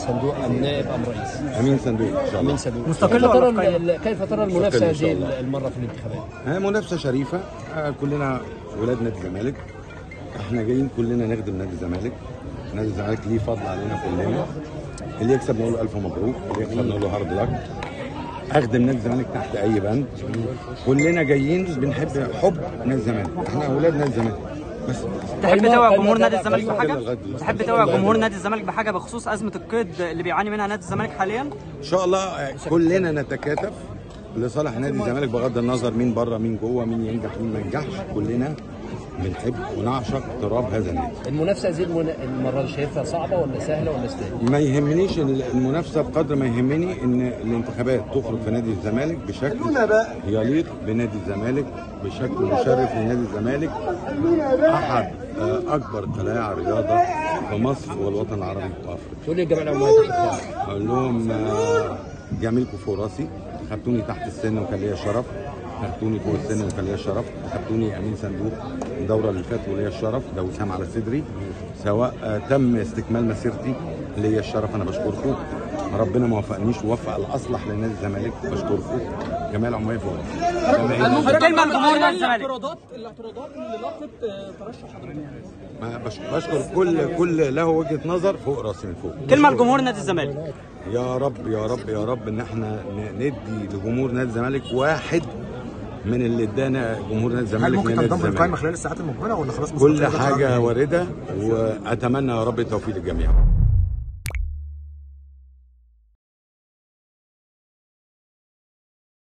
صندوق ام نائب ام رئيس امين صندوق ان شاء الله امين صندوق مستقل كيف ولا ترى في ال- كيف ترى المنافسه مستقل إن شاء هذه الله. المره في الانتخابات؟ ها منافسه شريفه آه، كلنا ولاد نادي الزمالك احنا جايين كلنا نخدم نادي الزمالك نادي الزمالك ليه فضل علينا كلنا اللي يكسب نقول له الف مبروك اللي يكسب نقول له هارد لك اخدم نادي الزمالك تحت اي بند كلنا جايين بنحب حب نادي الزمالك احنا اولاد نادي الزمالك بس تحب قايمة- توعي قايمة جمهور تبع نادي الزمالك قايمة بحاجه؟ كده لغاية دلوقتي. تحب توعي جمهور نادي الزمالك بحاجه بخصوص ازمه القيد اللي بيعاني منها نادي الزمالك حاليا؟ ان شاء الله آه، كلنا نتكاتف لصالح نادي الزمالك بغض النظر مين بره مين جوه مين ينجح مين ما ينجحش كلنا بنحب ونعشق تراب هذا النادي المنافسه هذه المن- المره دي شايفها صعبه ولا سهله ولا سهله؟ ما يهمنيش المنافسه بقدر ما يهمني ان الانتخابات تخرج في نادي الزمالك بشكل يليق بنادي الزمالك بشكل مشرف لنادي الزمالك احد آه، اكبر قلاع الرياضه في مصر والوطن العربي وافريقيا تقول لي الجمعيه العموميه تحت اقول لهم آه، جميلكم فوق راسي خدتوني تحت السن وكان ليا شرف خدتوني فوق السن وكان ليا شرف خدتوني امين صندوق الدوره اللي فاتت وليا الشرف ده وسام على صدري سواء آه، تم استكمال مسيرتي ليا الشرف انا بشكركم ربنا ما وفقنيش ووفق الاصلح لنادي الزمالك بشكركم جمال عموميه فوق راسي. كلمه لجمهور نادي الزمالك الاعتراضات الاعتراضات اللي لاقت آه، ترشح حضرتك ما بش- بشكر كل كل له وجهه نظر فوق راسي من فوق كلمه لجمهور نادي الزمالك يا رب يا رب يا رب ان احنا ن- ندي لجمهور نادي الزمالك واحد من اللي ادانا جمهور نادي هل الزمالك ممكن لنادي تنضم للقائمه الزمالك خلال الساعات المقبله ولا خلاص كل مستقر حاجه بقى؟ وارده واتمنى يا رب التوفيق للجميع